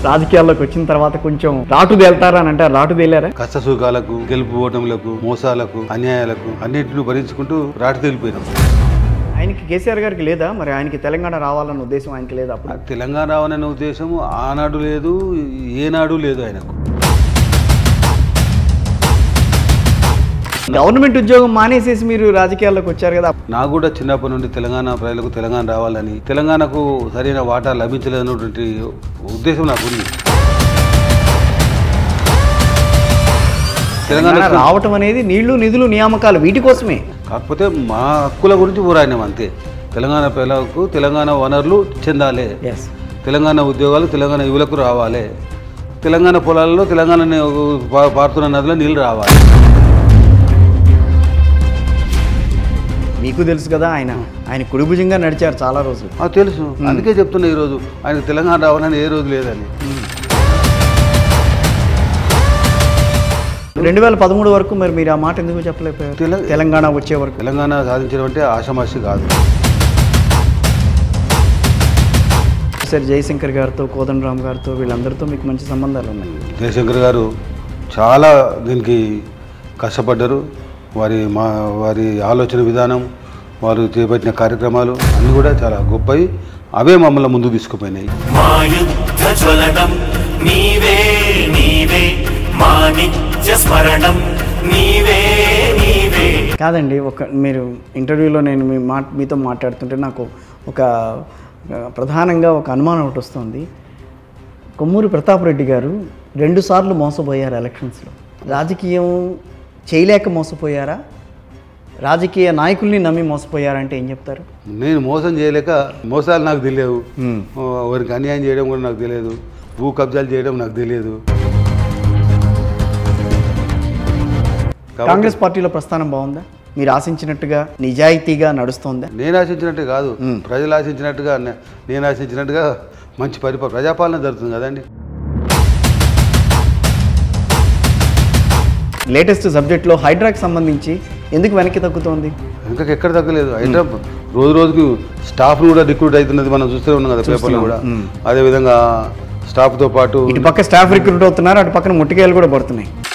రాజకీయాల్లోకి వచ్చిన తర్వాత కొంచెం రాటు తేల్తారా అని అంటే రాటు తేలారా కష్ట సుఖాలకు గెలుపు ఓటములకు మోసాలకు అన్యాయాలకు అన్నింటిని భరించుకుంటూ రాటి తేలిపోయినాం ఆయనకి కేసీఆర్ గారికి లేదా మరి ఆయనకి తెలంగాణ రావాలన్న ఉద్దేశం ఆయనకి లేదా అప్పుడు తెలంగాణ రావాలనే ఉద్దేశం ఆనాడు లేదు ఏనాడు లేదు ఆయనకు గవర్నమెంట్ ఉద్యోగం మానేసేసి మీరు రాజకీయాల్లోకి వచ్చారు కదా నాకు కూడా చిన్నప్పటి నుండి తెలంగాణ ప్రజలకు తెలంగాణ రావాలని తెలంగాణకు సరైన వాటా లభించలేదన్నటువంటి ఉద్దేశం నాకు ఉంది తెలంగాణ తెలంగాణ రావటం అనేది నీళ్లు నిధులు నియామకాలు వీటి కోసమే కాకపోతే మా హక్కుల గురించి పోరాడినాం అంతే తెలంగాణ ప్రజలకు తెలంగాణ వనరులు చెందాలి ఎస్ తెలంగాణ ఉద్యోగాలు తెలంగాణ యువలకు రావాలి తెలంగాణ పొలాల్లో తెలంగాణ ని- పా- పారుతున్న నదిలో నీళ్ళు రావాలి మీకు తెలుసు కదా ఆయన ఆయన కుడిభుజంగా నడిచారు చాలా రోజులు ఆ, తెలుసు అందుకే చెప్తున్నా ఈరోజు ఆయనకు తెలంగాణ రావాలని ఏ రోజు లేదని రెండు వేల పదమూడు వరకు మరి మీరు ఆ మాట ఎందుకు చెప్పలేకపోయారు తెల- తెలంగాణ వచ్చే వరకు తెలంగాణ సాధించడం అంటే ఆషామాషి కాదు సార్ జయశంకర్ గారితో కోదండరామ్ గారితో వీళ్ళందరితో మీకు మంచి సంబంధాలు ఉన్నాయి జయశంకర్ గారు చాలా దీనికి కష్టపడ్డారు వారి మా వారి ఆలోచన విధానం వారు చేపట్టిన కార్యక్రమాలు అన్నీ కూడా చాలా గొప్పవి అవే మమ్మల్ని ముందుకు తీసుకుపోయినాయి మా యుద్ధ జ్వలనం నీవే నీవే మా నిత్య స్మరణం నీవే నీవే కాదండి ఒక మీరు ఇంటర్వ్యూలో నేను మీ మా మీతో మాట్లాడుతుంటే నాకు ఒక ఆ, ప్రధానంగా ఒక అనుమానం ఒకటి వస్తుంది కొమ్మూరి ప్రతాప్ రెడ్డి గారు రెండుసార్లు మోసపోయారు ఎలక్షన్స్లో రాజకీయం చేయలేక మోసపోయారా రాజకీయ నాయకుల్ని నమ్మి మోసపోయారంటే ఏం చెప్తారు నేను మోసం చేయలేక మోసాలు నాకు తెలియదు వారికి అన్యాయం చేయడం కూడా నాకు తెలియదు భూ కబ్జాలు చేయడం నాకు తెలియదు కాబట్టి కాంగ్రెస్ పార్టీలో ప్రస్థానం బాగుందా మీరు ఆశించినట్టుగా నిజాయితీగా నడుస్తోందా నేను ఆశించినట్టు కాదు ప్రజలు ఆశించినట్టుగా నే- నేను ఆశించినట్టుగా మంచి పరిప ప్రజాపాలన జరుగుతుంది కదండి లేటెస్ట్ సబ్జెక్ట్లో హైడ్రాకి సంబంధించి ఎందుకు వెనక్కి తగ్గుతోంది ఇంకా ఎక్కడ తగ్గలేదు అయితే రోజు రోజుకి స్టాఫ్ కూడా రిక్రూట్ అవుతున్నది మనం చూస్తూనే ఉన్నాం కదా పేపర్లో కూడా అదేవిధంగా స్టాఫ్తో పాటు ఇటు పక్క స్టాఫ్ రిక్రూట్ అవుతున్నారు అటు పక్కన ముట్టికాయలు కూడా పడుతున్నాయి